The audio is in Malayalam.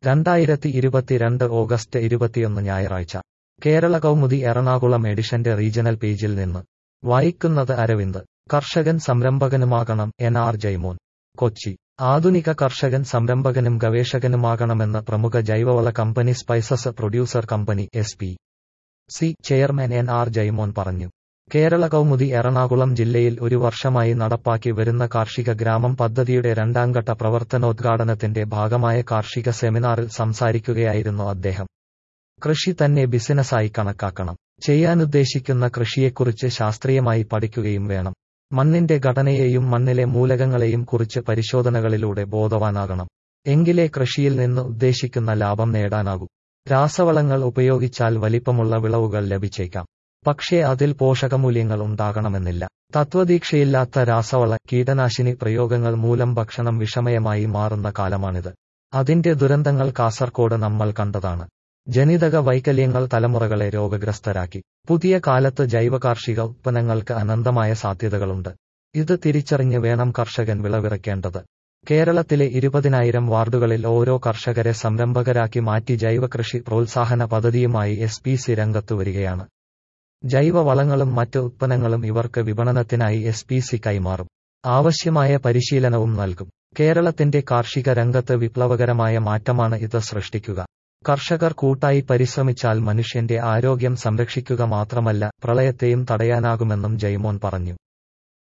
രണ്ടായിരത്തി ഇരുപത്തിരണ്ട് ഓഗസ്റ്റ് ഇരുപത്തിയൊന്ന് ഞായറാഴ്ച കേരള കൗമുദി എറണാകുളം എഡിഷന്റെ റീജണൽ പേജിൽ നിന്ന് വായിക്കുന്നത് അരവിന്ദ് കർഷകൻ സംരംഭകനുമാകണം എൻ ആർ ജയ്മോൻ കൊച്ചി ആധുനിക കർഷകൻ സംരംഭകനും ഗവേഷകനുമാകണമെന്ന് പ്രമുഖ ജൈവവള company spices producer company S P C chairman N R Jaimon പറഞ്ഞു കേരള കൗമുദി എറണാകുളം ജില്ലയിൽ ഒരു വർഷമായി നടപ്പാക്കി വരുന്ന കാർഷിക ഗ്രാമം പദ്ധതിയുടെ രണ്ടാംഘട്ട പ്രവർത്തനോദ്ഘാടനത്തിന്റെ ഭാഗമായ കാർഷിക സെമിനാറിൽ സംസാരിക്കുകയായിരുന്നു അദ്ദേഹം കൃഷി തന്നെ ബിസിനസ്സായി കണക്കാക്കണം ചെയ്യാനുദ്ദേശിക്കുന്ന കൃഷിയെക്കുറിച്ച് ശാസ്ത്രീയമായി പഠിക്കുകയും വേണം മണ്ണിന്റെ ഘടനയെയും മണ്ണിലെ മൂലകങ്ങളെയും കുറിച്ച് പരിശോധനകളിലൂടെ ബോധവാനാകണം എങ്കിലേ കൃഷിയിൽ നിന്ന് ഉദ്ദേശിക്കുന്ന ലാഭം നേടാനാകൂ രാസവളങ്ങൾ ഉപയോഗിച്ചാൽ വലിപ്പമുള്ള വിളവുകൾ ലഭിച്ചേക്കാം പക്ഷേ അതിൽ പോഷകമൂല്യങ്ങൾ ഉണ്ടാകണമെന്നില്ല തത്വദീക്ഷയില്ലാത്ത രാസവള കീടനാശിനി പ്രയോഗങ്ങൾ മൂലം ഭക്ഷണം വിഷമയമായി മാറുന്ന കാലമാണിത് അതിന്റെ ദുരന്തങ്ങൾ കാസർകോട് നമ്മൾ കണ്ടതാണ് ജനിതക വൈകല്യങ്ങൾ തലമുറകളെ രോഗഗ്രസ്തരാക്കി പുതിയ കാലത്ത് ജൈവ കാർഷിക ഉത്പന്നങ്ങൾക്ക് അനന്തമായ സാധ്യതകളുണ്ട് ഇത് തിരിച്ചറിഞ്ഞ് വേണം കർഷകൻ വിളവിറക്കേണ്ടത് കേരളത്തിലെ ഇരുപതിനായിരം വാർഡുകളിൽ ഓരോ കർഷകരെ സംരംഭകരാക്കി മാറ്റി ജൈവകൃഷി പ്രോത്സാഹന പദ്ധതിയുമായി എസ് പി സി രംഗത്തു വരികയാണ് ജൈവ വളങ്ങളും മറ്റ് ഉത്പന്നങ്ങളും ഇവർക്ക് വിപണനത്തിനായി എസ് പി സി കൈമാറും ആവശ്യമായ പരിശീലനവും നൽകും കേരളത്തിന്റെ കാർഷിക രംഗത്ത് വിപ്ലവകരമായ മാറ്റമാണ് ഇത് സൃഷ്ടിക്കുക കർഷകർ കൂട്ടായി പരിശ്രമിച്ചാൽ മനുഷ്യന്റെ ആരോഗ്യം സംരക്ഷിക്കുക മാത്രമല്ല പ്രളയത്തെയും തടയാനാകുമെന്നും ജയ്മോൻ പറഞ്ഞു